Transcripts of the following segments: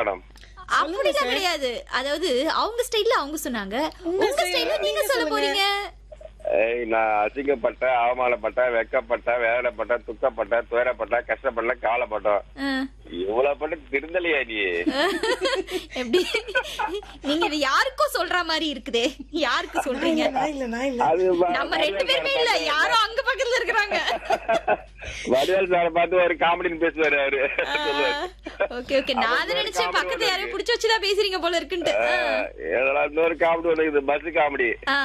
Madam அப்படிலாம் கிடையாது அதாவது அவங்க ஸ்டைல்ல அவங்க சொன்னாங்க உங்க ஸ்டைல்ல நீங்க சொல்ல போறீங்க ஏய் நான் அசிங்கப்பட்டேன் அவமானப்பட்டேன் வெக்கப்பட்டேன் வேதனைப்பட்டேன் துக்கப்பட்டேன் துயரப்பட்டேன் கஷ்டப்பட்டேன் காலப்பட்டோம் ஆ. இவ்வளவு பண்ண திருந்தலையா நீ எப்படி நீங்க இது யாருக்கும் சொல்ற மாதிரி இருக்குதே யாருக்கு சொல்றீங்க நான் இல்ல நான் இல்ல அது வ- நம்ம ரெண்டு பேருமே இல்ல யாரோ அங்க பக்கத்துல இருக்கிறாங்க வடிவேல் சார பார்த்து ஒரு காமெடின்னு பேசுவாரு அவரு சொல்லுவாரு ஓகே ஓகே நான் அதை நினைச்சேன் பக்கத்துல யாரையும் புடிச்சு வச்சுதான் பேசுறீங்க போல இருக்குன்ட்டு ஆ. இதெல்லாம் இன்னொரு காமெடி ஒண்ணு இருக்குது பஸ் காமெடி ஆ.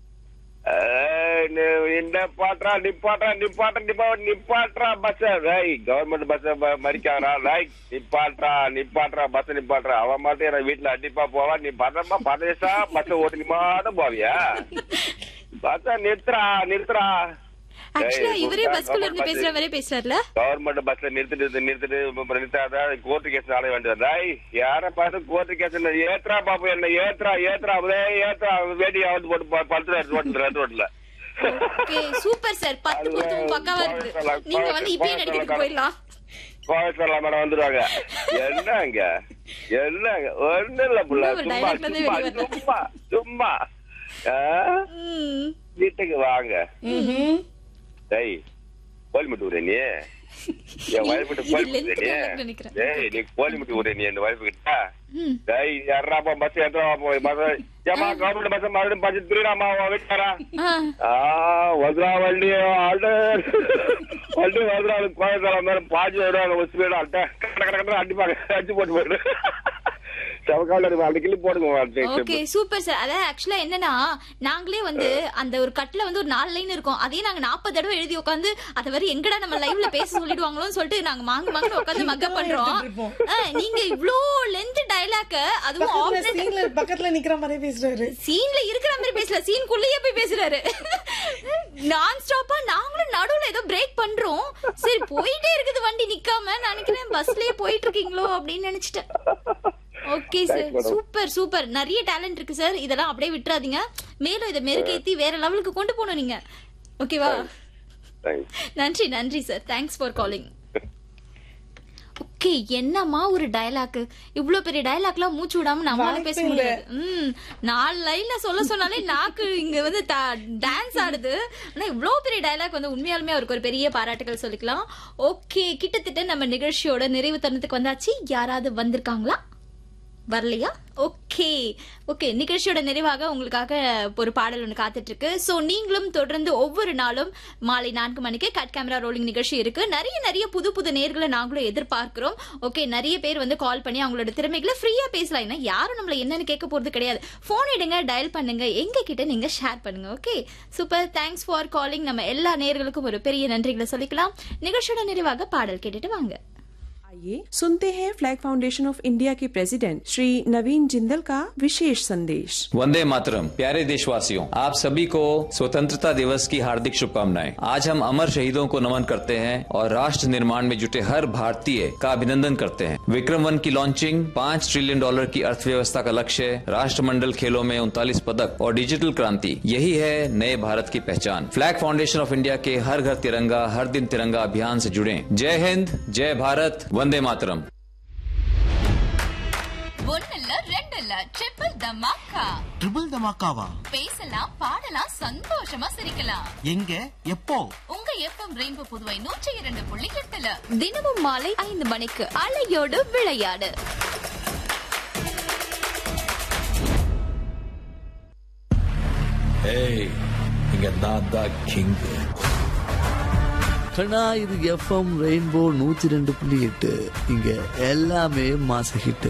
ஏய், நீ இந்த பாட்டுறா நிப்பாட்றா நிப்பாட்றா நிப்பா நிப்பாட்றா பஸ் ரை கவர்மெண்ட் பஸ் மறிக்காரா ரை நிப்பாட்றா நிப்பாட்றா பஸ் நிப்பாட்றா அவன் மட்டும் என்ன வீட்டுல அடிப்பா போவா நீ பதமா பதேசா பஸ் ஓட்டி நீ மாட்டும் போவியா பஸ் நிறுத்துறா நிறுத்துறா ஆக்சுவலா ஏய், இவரே government பஸ்குள்ள இருந்து bus- பேசுற மாதிரி பேசுறாருல கவர்மெண்ட் பஸ்ல நிறுத்திட்டு நிறுத்திட்டு அப்புறம் நிறுத்தாத கோர்ட்டு கேஸ் ஆள வேண்டியது ரை யார பார்த்து கோர்ட்டு கேஸ் ஏத்ரா பாப்பா என்ன ஏத்ரா ஏத்ரா அப்படியே ஏத்ரா வேடி வந்து போட்டு ப- படுத்துறாரு ரோட்ல ரெட் ரோட்ல ஓகே சூப்பர் சார் பத்து பொருத்தமும் பக்காவா இருக்கு நீங்க வந்து இப்பயே நடிக்கிறதுக்கு போயிடலாம் கோயம்புத்தூர்ல மேடம் வந்துருவாங்க என்னங்க என்னங்க ஒண்ணு இல்ல புள்ள ஒரு சும்மா dialogue ல இருந்து சும்மா வெளிய வரல. சும்மா சும்மா ஆ? ம். வீட்டுக்கு வாங்க ம்ஹும். டேய் கோழி முட்டு விடுற நீ என் வயசு இது கோழி length முட்டு dialogue நினைக்கிறேன். டேய் நீ கோழி முட்டு விடுற நீ என் வயசு கிட்ட ம். டேய் யாராப்பா பஸ் ஏற்றா போய் பஸ் ஏமா கவர்மெண்ட் பஸ் மறுபடியும் பஸ் திருடாமா வச்சாரா ஆ. ஆ வதுரா வண்டி ஆடு வண்டி வதுரா கோயம்புத்தூர் மேல பாஞ்சு வருவாங்க ஒரு ஸ்பீடா அட்ட கட்ட கட்ட கட்ட அடிப்பாங்க அடிச்சு போட்டு போயிடு சவக்கால இருக்கு அந்த கிளி போடுங்க ஓகே சூப்பர் சார் அதான் ஆக்சுவலா என்னன்னா நாங்களே வந்து அந்த ஒரு கட்ல வந்து ஒரு நாலு லைன் இருக்கும் அதே நாங்க நாற்பது தடவை எழுதி உட்காந்து அதை வரை எங்கடா நம்ம லைவ்ல பேச சொல்லிடுவாங்களோன்னு சொல்லிட்டு நாங்க மாங்க மாங்க உட்காந்து மக்கப் பண்றோம் இருப்போம். ஆ, நீங்க இவ்ளோ லென்த் டயலாக் அதுவும் பக்கத்துல ஆப்னட் சீன்ல பக்கத்துல நிக்கிற மாதிரி பேசுறாரு சீன்ல இருக்கிற மாதிரி பேசல சீனுக்குள்ளேயே போய் பேசுறாரு நான் ஸ்டாப்பா நாங்களும் நடுவுல ஏதோ பிரேக் பண்றோம் சரி போயிட்டே இருக்குது வண்டி நிக்காம நான் நினைக்கிறேன் பஸ்லயே போயிட்டு இருக்கீங்களோ அப்படின்னு நினைச்சிட்டேன் ஓகே சார் சூப்பர் சூப்பர் நிறைய டேலண்ட் இருக்கு சார் இதெல்லாம் அப்படியே விட்டுறாதீங்க மேலும் இதை மெருகேத்தி வேற லெவலுக்கு கொண்டு போகணும் நீங்க ஓகேவா நன்றி நன்றி sir thanks for calling okay என்னம்மா ஒரு டயலாக் இவ்ளோ பெரிய டயலாக்லாம் மூச்சு விடாம நம்மளால பேச வாய்ப்பே இல்ல. முடியாது ம் நாலு லைன்ல சொல்ல சொன்னாலே நாக்கு இங்க வந்து டான்ஸ் ஆடுது ஆனா இவ்ளோ பெரிய டயலாக் வந்து உண்மையாலுமே அவருக்கு ஒரு பெரிய பாராட்டுகள் சொல்லிக்கலாம் ஓகே கிட்டத்தட்ட நம்ம நிகழ்ச்சியோட நிறைவு தருணத்துக்கு வந்தாச்சு யாராவது வந்திருக்காங்களா வரலையா ஓகே ஓகே நிகழ்ச்சியோட நிறைவாக உங்களுக்காக ஒரு பாடல் ஒன்று காத்துட்டு இருக்கு ஸோ நீங்களும் தொடர்ந்து ஒவ்வொரு நாளும் மாலை நான்கு மணிக்கு கட் கேமரா ரோலிங் நிகழ்ச்சி இருக்கு நிறைய நிறைய புது புது நேர்களை நாங்களும் எதிர்பார்க்கிறோம் ஓகே நிறைய பேர் வந்து கால் பண்ணி அவங்களோட திறமைகளை ஃப்ரீயா பேசலாம் ஏன்னா யாரும் நம்மள என்னன்னு கேட்க போறது கிடையாது போன் எடுங்க டயல் பண்ணுங்க எங்க கிட்ட நீங்க ஷேர் பண்ணுங்க okay super thanks for calling நம்ம எல்லா நேர்களுக்கும் ஒரு பெரிய நன்றிகளை சொல்லிக்கலாம் நிகழ்ச்சியோட நிறைவாக பாடல் கேட்டுட்டு வாங்க आइए सुनते हैं फ्लैग फाउंडेशन ऑफ इंडिया के प्रेसिडेंट श्री नवीन जिंदल का विशेष संदेश वंदे मातरम प्यारे देशवासियों आप सभी को स्वतंत्रता दिवस की हार्दिक शुभकामनाएं आज हम अमर शहीदों को नमन करते हैं और राष्ट्र निर्माण में जुटे हर भारतीय का अभिनंदन करते हैं विक्रम वन की लॉन्चिंग पाँच ट्रिलियन डॉलर की अर्थव्यवस्था का लक्ष्य राष्ट्रमंडल खेलों में उनतालीस पदक और डिजिटल क्रांति यही है नए भारत की पहचान फ्लैग फाउंडेशन ऑफ इंडिया के हर घर तिरंगा हर दिन तिरंगा अभियान से जुड़े जय हिंद जय भारत वंदे मातरम ஒன்னல்ல ரெண்டல்ல ட்ரிபிள் தமாக்கா ட்ரிபிள் தமாக்காவா பேசலாம் பாடலாம் சந்தோஷமா சிரிக்கலாம் எங்க எப்போ உங்க எஃப்எம் ரெயின்போ புதுவை நூற்றி இரண்டு புள்ளி எட்டுல தினமும் மாலை ஐந்து மணிக்கு அலையோடு விளையாடு ஏய் இங்க நான் தான் கிங் கண்ணா இது எஃப்எம் ரெயின்போ நூத்தி ரெண்டு புள்ளி எட்டு இங்க எல்லாமே மாச ஹிட்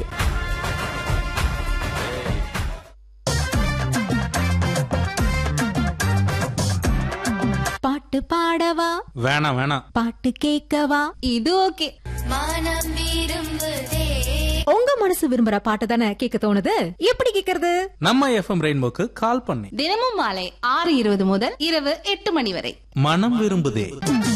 பாட்டு பாடவா வேணாம் வேணாம் பாட்டு கேட்கவா இது ஓகே மனம் விரும்புதே உங்க மனசு விரும்புற பாட்டு தானே கேட்க தோணுது எப்படி கேக்குறது நம்ம எஃப்எம் ரெயின்போக்கு கால் பண்ணி தினமும் மாலை ஆறு இருபது முதல் இரவு எட்டு மணி வரை மனம் விரும்புதே